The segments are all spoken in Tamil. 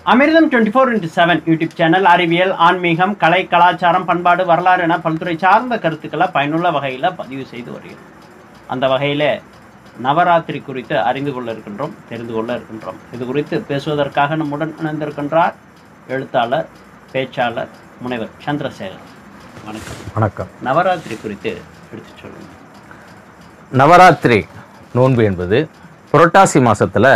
அமிர்தம் twenty four into seven YouTube channel அறிவியல் ஆன்மீகம் கலை கலாச்சாரம் பண்பாடு வரலாறு என பல்துறை சார்ந்த கருத்துக்களை பயனுள்ள வகையில் பதிவு செய்து வருகிறோம் அந்த வகையில் நவராத்திரி குறித்து அறிந்து கொள்ள இருக்கின்றோம் தெரிந்து கொள்ள இருக்கின்றோம் இது குறித்து பேசுவதற்காக நம்முடன் இணைந்திருக்கின்றார் எழுத்தாளர் பேச்சாளர் முனைவர் சந்திரசேகர் வணக்கம் வணக்கம் நவராத்திரி குறித்து எடுத்துச் சொல்லுங்கள் நவராத்திரி நோன்பு என்பது புரட்டாசி மாசத்துல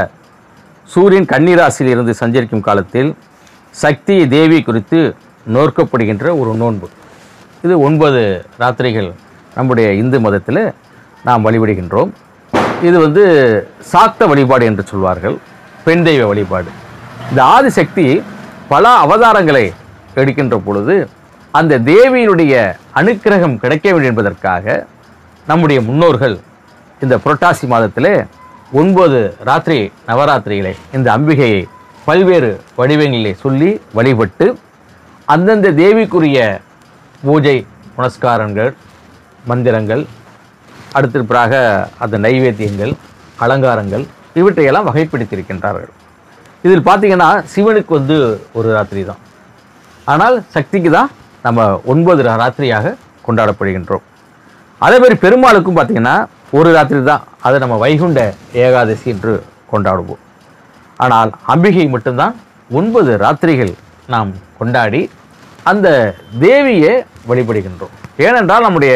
சூரியன் கன்னிராசியில் இருந்து சஞ்சரிக்கும் காலத்தில் சக்தி தேவி குறித்து நோக்கப்படுகின்ற ஒரு நோன்பு இது ஒன்பது ராத்திரிகள் நம்முடைய இந்து மதத்தில் நாம் வழிபடுகின்றோம் இது வந்து சாக்த வழிபாடு என்று சொல்வார்கள் பெண் தெய்வ வழிபாடு இந்த ஆதிசக்தி பல அவதாரங்களை எடுக்கின்ற பொழுது அந்த தேவியினுடைய அனுக்கிரகம் கிடைக்க வேண்டும் என்பதற்காக நம்முடைய முன்னோர்கள் இந்த புரட்டாசி மாதத்திலே ஒன்பது ராத்திரி நவராத்திரிகளை இந்த அம்பிகையை பல்வேறு வடிவங்களிலே சொல்லி வழிபட்டு அந்தந்த தேவிக்குரிய பூஜை புனஸ்காரங்கள் மந்திரங்கள் அடுத்திருப்பாக அந்த நைவேத்தியங்கள் அலங்காரங்கள் இவற்றையெல்லாம் வகைப்படுத்தியிருக்கின்றார்கள் இதில் பார்த்தீங்கன்னா சிவனுக்கு வந்து ஒரு ராத்திரி தான் ஆனால் சக்திக்கு தான் நம்ம ஒன்பது ரா- ராத்திரியாக கொண்டாடப்படுகின்றோம் அதே மாதிரி பெருமாளுக்கும் பார்த்தீங்கன்னா ஒரு ராத்திரி தான் அதை நம்ம வைகுண்ட ஏகாதசி என்று கொண்டாடுவோம் ஆனால் அம்பிகை மட்டும்தான் ஒன்பது ராத்திரிகள் நாம் கொண்டாடி அந்த தேவியை வழிபடுகின்றோம் ஏனென்றால் நம்முடைய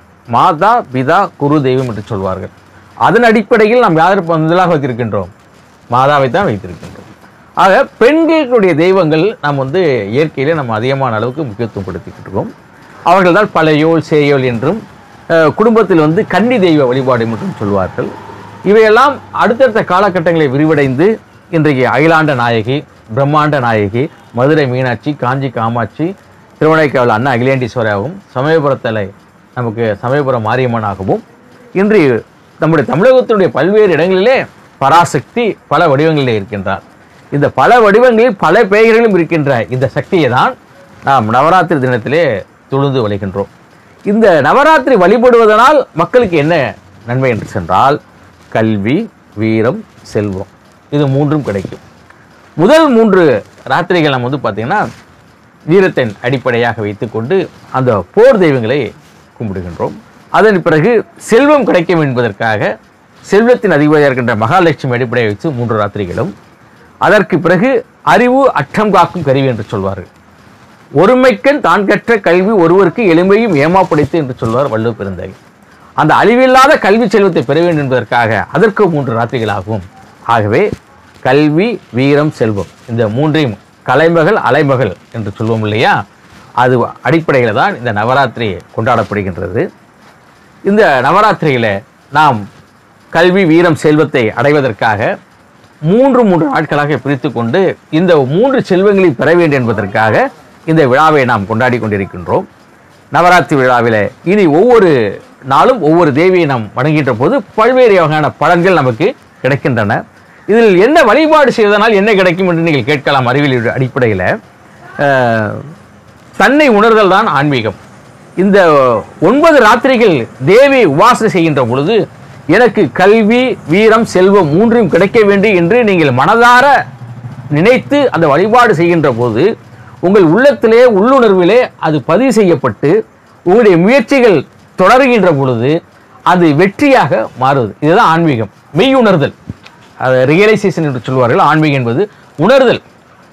மாதா பிதா குரு தெய்வம் என்று சொல்வார்கள் அதன் அடிப்படையில் நாம் யார் முதலாக வைத்திருக்கின்றோம் மாதாவை தான் வைத்திருக்கின்றோம் ஆக பெண்களுடைய தெய்வங்கள் நாம் வந்து இயற்கையிலே நம்ம அதிகமான அளவுக்கு முக்கியத்துவம் கொடுத்துக்கிட்டு இருக்கோம் அவர்கள் தான் பழையோல் சேயோல் என்றும் அஹ், குடும்பத்தில் வந்து கன்னி தெய்வ வழிபாடு என்றும் சொல்வார்கள் இவையெல்லாம் அடுத்தடுத்த காலகட்டங்களை விரிவடைந்து இன்றைக்கு அகிலாண்ட நாயகி பிரம்மாண்ட நாயகி மதுரை மீனாட்சி காஞ்சி காமாட்சி திருவனைக்காவல் அண்ணா அகிலேண்டீஸ்வராகவும் சமயபுரத்தலை நமக்கு சமயபுரம் மாரியம்மனாகவும் இன்று நம்முடைய தமிழகத்தினுடைய பல்வேறு இடங்களிலே பராசக்தி பல வடிவங்களிலே இருக்கின்றார் இந்த பல வடிவங்களில் பல பெயர்களும் இருக்கின்ற இந்த சக்தியை தான் நாம் நவராத்திரி தினத்திலே தொழுது வழிகின்றோம் இந்த நவராத்திரி வழிபடுவதனால் மக்களுக்கு என்ன நன்மை என்று சென்றால் கல்வி வீரம் செல்வம் இது மூன்றும் கிடைக்கும் முதல் மூன்று ராத்திரிகள் நம்ம வந்து பார்த்திங்கன்னா வீரத்தின் அடிப்படையாக வைத்துக்கொண்டு அந்த போர் தெய்வங்களை கும்பிடுகின்றோம் அதன் பிறகு செல்வம் கிடைக்கும் என்பதற்காக செல்வத்தின் அதிபதியாக இருக்கின்ற மகாலட்சுமி அடிப்படையை வைத்து மூன்று ராத்திரிகளும் அதற்கு பிறகு அறிவு அற்றம் காக்கும் கருவி என்று சொல்வார்கள் ஒருமைக்கண் தான் கற்ற கல்வி ஒருவருக்கு எளிமையும் ஏமாப்படைத்து என்று சொல்வார் வள்ளுவ பெருந்தகை அந்த அழிவில்லாத கல்வி செல்வத்தை பெற வேண்டும் என்பதற்காக அதற்கு மூன்று ராத்திரிகளாகும் ஆகவே கல்வி வீரம் செல்வம் இந்த மூன்றையும் கலைமகள் அலைமகள் என்று சொல்வோம் இல்லையா அது அடிப்படையில் தான் இந்த நவராத்திரி கொண்டாடப்படுகின்றது இந்த நவராத்திரியில் நாம் கல்வி வீரம் செல்வத்தை அடைவதற்காக மூன்று மூன்று நாட்களாக பிரித்து கொண்டு இந்த மூன்று செல்வங்களை பெற வேண்டும் என்பதற்காக இந்த விழாவை நாம் கொண்டாடி கொண்டிருக்கின்றோம் நவராத்திரி விழாவில் இனி ஒவ்வொரு நாளும் ஒவ்வொரு தேவியை நாம் வணங்குகின்ற போது பல்வேறு வகையான பலன்கள் நமக்கு கிடைக்கின்றன இதில் என்ன வழிபாடு செய்வதனால் என்ன கிடைக்கும் என்று நீங்கள் கேட்கலாம் அறிவியல் அடிப்படையில் அஹ், தன்னை உணர்தல் தான் ஆன்மீகம் இந்த ஒன்பது ராத்திரிகள் தேவி உபாசனை செய்கின்ற பொழுது எனக்கு கல்வி வீரம் செல்வம் மூன்றும் கிடைக்க வேண்டும் என்று நீங்கள் மனதார நினைத்து அந்த வழிபாடு செய்கின்ற போது உங்கள் உள்ளத்திலே உள்ளுணர்விலே அது பதிவு செய்யப்பட்டு உங்களுடைய முயற்சிகள் தொடருகின்ற பொழுது அது வெற்றியாக மாறுவது இதுதான் ஆன்மீகம் மெய் உணர்தல் அது ரியலைசேஷன் என்று சொல்வார்கள் ஆன்மீகம் என்பது உணர்தல்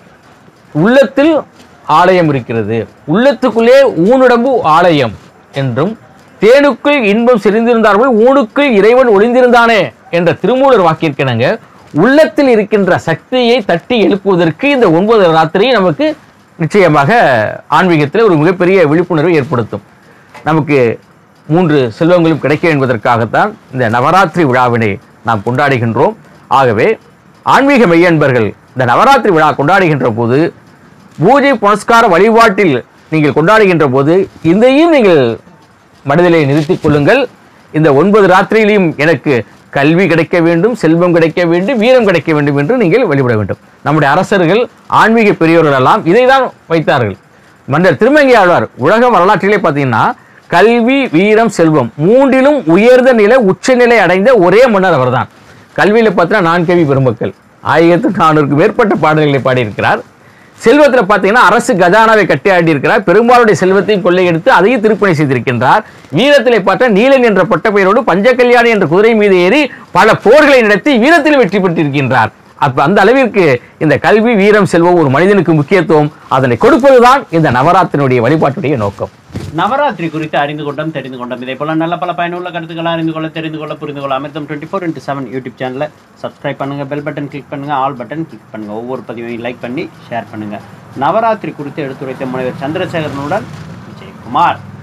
உள்ளத்தில் ஆலயம் இருக்கிறது உள்ளத்துக்குள்ளே ஊனுடம்பு ஆலயம் என்றும் தேனுக்குள் இன்பம் செறிந்திருந்தார்கள் ஊனுக்குள் இறைவன் ஒளிந்திருந்தானே என்ற திருமூலர் வாக்கிற்கிணங்க உள்ளத்தில் இருக்கின்ற சக்தியை தட்டி எழுப்புவதற்கு இந்த ஒன்பது ராத்திரி நமக்கு நிச்சயமாக ஆன்மீகத்தில் ஒரு மிகப்பெரிய விழிப்புணர்வை ஏற்படுத்தும் நமக்கு மூன்று செல்வங்களும் கிடைக்க என்பதற்காகத்தான் இந்த நவராத்திரி விழாவினை நாம் கொண்டாடுகின்றோம் ஆகவே ஆன்மீக மெய்யன்பர்கள் இந்த நவராத்திரி விழா கொண்டாடுகின்ற போது பூஜை புனஸ்கார வழிபாட்டில் நீங்கள் கொண்டாடுகின்ற போது இதையும் நீங்கள் மனதிலே நிறுத்திக் கொள்ளுங்கள் இந்த ஒன்பது ராத்திரியிலையும் எனக்கு கல்வி கிடைக்க வேண்டும் செல்வம் கிடைக்க வேண்டும் வீரம் கிடைக்க வேண்டும் என்று நீங்கள் வழிபட வேண்டும் நம்முடைய அரசர்கள் ஆன்மீக பெரியோர்கள் எல்லாம் இதை தான் வைத்தார்கள் மன்னர் திருமங்கை ஆழ்வார் உலக வரலாற்றிலே பார்த்தீங்கன்னா கல்வி வீரம் செல்வம் மூன்றிலும் உயர்ந்த நிலை உச்சநிலை அடைந்த ஒரே மன்னர் அவர்தான் கல்வியில் பார்த்தீங்கன்னா நான்கவி பெருமக்கள் ஆயிரத்து நானூறுக்கு மேற்பட்ட பாடல்களை பாடியிருக்கிறார் செல்வத்தில் பார்த்தீங்கன்னா அரசு கஜானாவை கட்டி ஆடியிருக்கிறார் பெரும்பாலுடைய செல்வத்தையும் கொள்ளையெடுத்து அதையும் திருப்பணி செய்திருக்கின்றார் வீரத்திலே பார்த்த நீலன் என்ற பட்டப்பெயரோடு பஞ்சகல்யாணி என்ற குதிரை மீது ஏறி பல போர்களை நடத்தி வீரத்தில் வெற்றி பெற்றிருக்கின்றார் அப்ப அந்த அளவிற்கு இந்த கல்வி வீரம் செல்வம் ஒரு மனிதனுக்கு முக்கியத்துவம் அதனை கொடுப்பதுதான் இந்த நவராத்திரியுடைய வழிபாட்டுடைய நோக்கம் நவராத்திரி குறித்து அறிந்து கொண்டோம் தெரிந்து கொண்டோம் இதே போல நல்ல பல பயனுள்ள கருத்துக்களை அறிந்து கொள்ள தெரிந்து கொள்ள புரிந்து கொள்ள Amirtham twenty four into seven YouTube சேனலை சப்ஸ்கிரைப் பண்ணுங்க பெல் பட்டன் கிளிக் பண்ணுங்க ஆல் பட்டன் கிளிக் பண்ணுங்க ஒவ்வொரு பதிவையும் லைக் பண்ணி ஷேர் பண்ணுங்க நவராத்திரி குறித்து எடுத்துரைத்த முனைவர் சந்திரசேகரனுடன் விஜயகுமார்